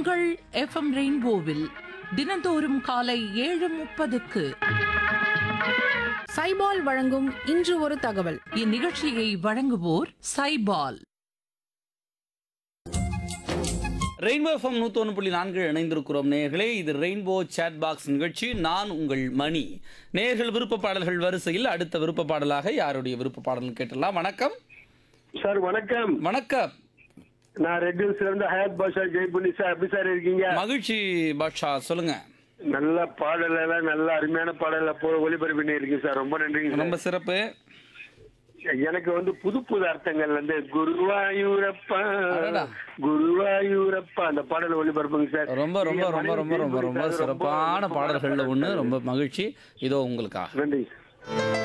உங்கள் எஃப்எம் ரெயின்போவில் தினந்தோறும் காலை ஏழு முப்பதுக்கு சைபால் வழங்கும் இன்று ஒரு தகவல் இந்நிகழ்ச்சியை வழங்குவோர் சைபால் ரெயின்போ எஃப்எம் நூத்தொன்று புள்ளி நான்கு இணைந்திருக்கிறோம் நேயர்களே இது ரெயின்போ சேட் பாக்ஸ் நிகழ்ச்சி நான் உங்கள் மணி நேயர்கள் விருப்ப பாடல்கள் வரிசையில் அடுத்த விருப்ப பாடலாக யாருடைய விருப்ப பாடல் கேட்டலாம் வணக்கம் சார் வணக்கம் வணக்கம் நான் ரெட் ஹில்ஸ்ல இருந்து ஹயாத் பாஷா ஜெய்புனி சார் எப்படி சார் இருக்கீங்க மகிழ்ச்சி பாட்ஷா சொல்லுங்க நல்ல பாடல் எல்லாம் நல்ல அருமையான பாடல் போ ஒளிபரப்பு இருக்கீங்க சார் ரொம்ப நன்றிங்க ரொம்ப சார். சிறப்பு எனக்கு வந்து புது புது அர்த்தங்கள் வந்து குருவாயூரப்பா அடடா. குருவாயூரப்பா அந்த பாடல் ஒளிபரப்புங்க சார் ரொம்ப ரொம்ப ரொம்ப ரொம்ப ரொம்ப ரொம்ப ஜெய்புனி சார், சிறப்பான ரொம்ப பாடல்கள்ல ஒன்று பாடல். ரொம்ப மகிழ்ச்சி இதோ உங்களுக்காக நன்றி